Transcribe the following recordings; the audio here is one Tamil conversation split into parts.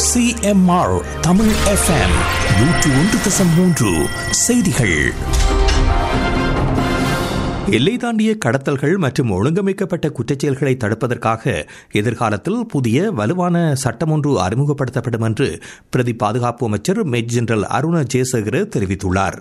சிஎம்ஆர் தமிழ் எஃப்எம் நூற்று ஒன்று தசம் மூன்று செய்திகள் எல்லை தாண்டிய கடத்தல்கள் மற்றும் ஒழுங்கமைக்கப்பட்ட குற்றச்செயல்களை தடுப்பதற்காக எதிர்காலத்தில் புதிய வலுவான சட்டம் ஒன்று அறிமுகப்படுத்தப்படும் என்று பிரதி பாதுகாப்பு அமைச்சர் மேஜர் ஜெனரல் அருண ஜெயசேகர தெரிவித்துள்ளார்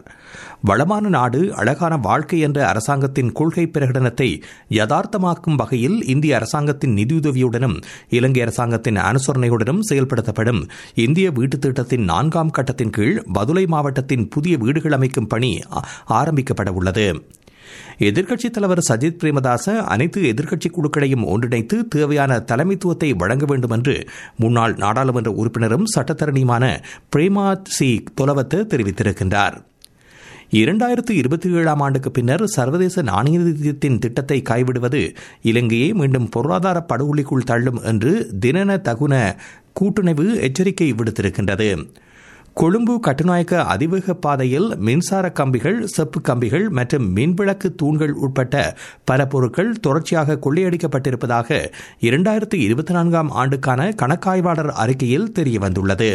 வளமான நாடு அழகான வாழ்க்கை என்ற அரசாங்கத்தின் கொள்கை பிரகடனத்தை யதார்த்தமாக்கும் வகையில் இந்திய அரசாங்கத்தின் நிதியுதவியுடனும் இலங்கை அரசாங்கத்தின் அனுசரணையுடனும் செயல்படுத்தப்படும் இந்திய வீட்டுத் திட்டத்தின் நான்காம் கட்டத்தின் கீழ் பதுளை மாவட்டத்தின் புதிய வீடுகள் அமைக்கும் பணி ஆரம்பிக்கப்பட உள்ளது எதிர்க்கட்சித் தலைவர் சஜித் பிரேமதாச அனைத்து எதிர்க்கட்சி குழுக்களையும் ஒன்றிணைத்து தேவையான தலைமைத்துவத்தை வழங்க வேண்டும் என்று முன்னாள் நாடாளுமன்ற உறுப்பினரும் சட்டத்தரணியுமான பிரேமா சி தொலவத்த தெரிவித்திருக்கின்றார் இரண்டாயிரத்து இருபத்தி ஏழாம் ஆண்டுக்கு பின்னர் சர்வதேச நாணய நிதியத்தின் திட்டத்தை கைவிடுவது இலங்கையை மீண்டும் பொருளாதார படுகொலிக்குள் தள்ளும் என்று தினன தகுன கூட்டுணைவு எச்சரிக்கை விடுத்திருக்கின்றது கொழும்பு கட்டுநாயக்க அதிவேக பாதையில் மின்சார கம்பிகள் செப்பு கம்பிகள் மற்றும் மின்விளக்கு தூண்கள் உட்பட்ட பல பொருட்கள் தொடர்ச்சியாக கொள்ளையடிக்கப்பட்டிருப்பதாக இரண்டாயிரத்து இருபத்தி நான்காம் ஆண்டுக்கான கணக்காய்வாளர் அறிக்கையில் தெரியவந்துள்ளது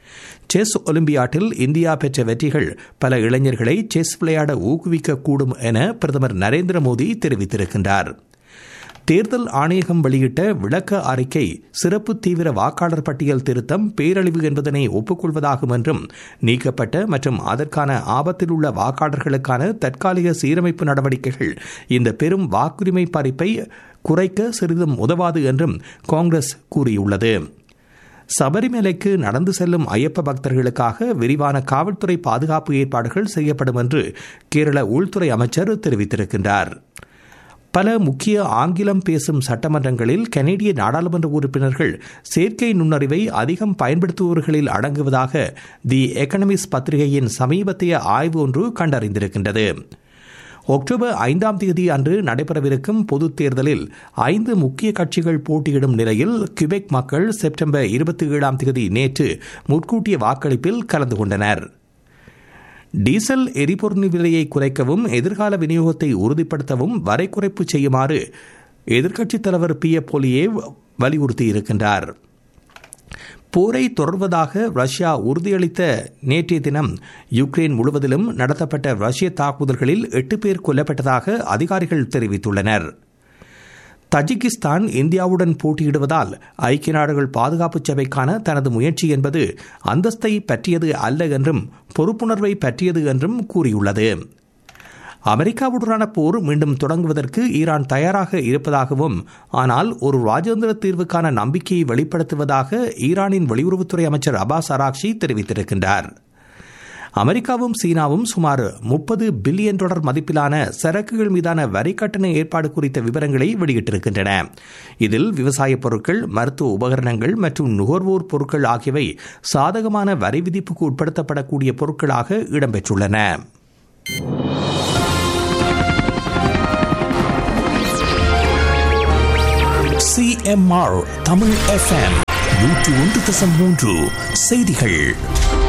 செஸ் ஒலிம்பியாட்டில் இந்தியா பெற்ற வெற்றிகள் பல இளைஞர்களை செஸ் விளையாட ஊக்குவிக்கக்கூடும் என பிரதமர் நரேந்திர மோடி தெரிவித்திருக்கின்றார் தேர்தல் ஆணையகம் வெளியிட்ட விளக்க அறிக்கை சிறப்பு தீவிர வாக்காளர் பட்டியல் திருத்தம் பேரழிவு என்பதனை ஒப்புக்கொள்வதாகும் என்றும் நீக்கப்பட்ட மற்றும் அதற்கான ஆபத்தில் உள்ள வாக்காளர்களுக்கான தற்காலிக சீரமைப்பு நடவடிக்கைகள் இந்த பெரும் வாக்குரிமை பறிப்பை குறைக்க சிறிதும் உதவாது என்றும் காங்கிரஸ் கூறியுள்ளது சபரிமலைக்கு நடந்து செல்லும் ஐயப்ப பக்தர்களுக்காக விரிவான காவல்துறை பாதுகாப்பு ஏற்பாடுகள் செய்யப்படும் என்று கேரள உள்துறை அமைச்சர் தெரிவித்திருக்கின்றார் பல முக்கிய ஆங்கிலம் பேசும் சட்டமன்றங்களில் கனேடிய நாடாளுமன்ற உறுப்பினர்கள் செயற்கை நுண்ணறிவை அதிகம் பயன்படுத்துபவர்களில் அடங்குவதாக தி எக்கனமிஸ் பத்திரிகையின் சமீபத்திய ஆய்வு ஒன்று கண்டறிந்திருக்கின்றது அக்டோபர் ஐந்தாம் தேதி அன்று நடைபெறவிருக்கும் பொதுத் தேர்தலில் ஐந்து முக்கிய கட்சிகள் போட்டியிடும் நிலையில் கியூபெக் மக்கள் செப்டம்பர் இருபத்தி ஏழாம் தேதி நேற்று முன்கூட்டிய வாக்களிப்பில் கலந்து கொண்டனர் டீசல் எரிபொருள் விலையை குறைக்கவும் எதிர்கால விநியோகத்தை உறுதிப்படுத்தவும் வரை குறைப்பு செய்யுமாறு எதிர்க்கட்சித் தலைவர் பி எ போலியே வலியுறுத்தியிருக்கின்றார் போரை தொடர்வதாக ரஷ்யா உறுதியளித்த நேற்றைய தினம் யுக்ரைன் முழுவதிலும் நடத்தப்பட்ட ரஷ்ய தாக்குதல்களில் எட்டு பேர் கொல்லப்பட்டதாக அதிகாரிகள் தெரிவித்துள்ளனர் தஜிகிஸ்தான் இந்தியாவுடன் போட்டியிடுவதால் ஐக்கிய நாடுகள் பாதுகாப்பு சபைக்கான தனது முயற்சி என்பது அந்தஸ்தை பற்றியது அல்ல என்றும் பொறுப்புணர்வை பற்றியது என்றும் கூறியுள்ளது அமெரிக்காவுடனான போர் மீண்டும் தொடங்குவதற்கு ஈரான் தயாராக இருப்பதாகவும் ஆனால் ஒரு ராஜேந்திர தீர்வுக்கான நம்பிக்கையை வெளிப்படுத்துவதாக ஈரானின் வெளியுறவுத்துறை அமைச்சர் அபாஸ் அராக்ஷி தெரிவித்திருக்கின்றார் அமெரிக்காவும் சீனாவும் சுமார் முப்பது பில்லியன் டாலர் மதிப்பிலான சரக்குகள் மீதான வரி கட்டண ஏற்பாடு குறித்த விவரங்களை வெளியிட்டிருக்கின்றன இதில் விவசாய பொருட்கள் மருத்துவ உபகரணங்கள் மற்றும் நுகர்வோர் பொருட்கள் ஆகியவை சாதகமான வரி விதிப்புக்கு உட்படுத்தப்படக்கூடிய பொருட்களாக இடம்பெற்றுள்ளன சிஎம்ஆர் தமிழ் எஃப்எம் நூற்று ஒன்று தசம் மூன்று செய்திகள்